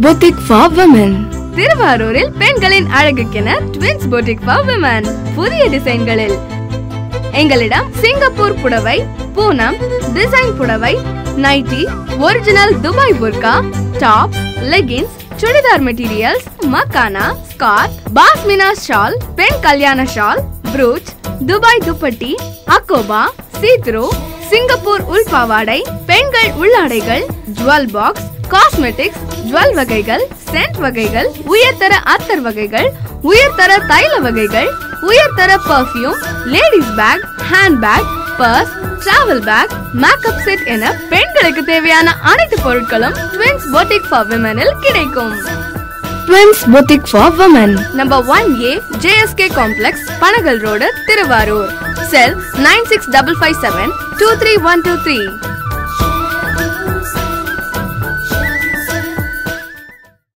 boutique for women திருவாரூரில் பெண்களின் அழகுக்கென ட்வின்ஸ் பொட்டிக் ஃபார் விமன் புதிய டிசைன்களில் எங்களிடம் சிங்கப்பூர் புடவை பூனம் டிசைன் புடவை நைட்டி ஒரிஜினல் துபாய் புர்கா டாப் லெகின்ஸ் சுடிதார் மெட்டீரியல்ஸ் மக்கானா ஸ்கார்ட் பாஸ்மினா ஷால் பெண் கல்யாண ஷால் ப்ரூச் துபாய் துப்பட்டி அக்கோபா சீத்ரோ சிங்கப்பூர் உள்பாவாடை பெண்கள் உள்ளாடைகள் ஜுவல் பாக்ஸ் காஸ்மெட்டிக்ஸ் ஜுவல் வகைகள் சென்ட் வகைகள் உயர்தர அத்தர் வகைகள் உயர்தர தைல வகைகள் உயர்தர perfume ladies bag handbag purse travel bag makeup set என பெண்களுக்கு தேவையான அனைத்து பொருட்களும் ட்வின்ஸ் பொட்டிக் ஃபார் விமனில் கிடைக்கும் twins boutique for women number one A JSK complex Panagal road Tiruvarur cell nine six double five seven two three one two three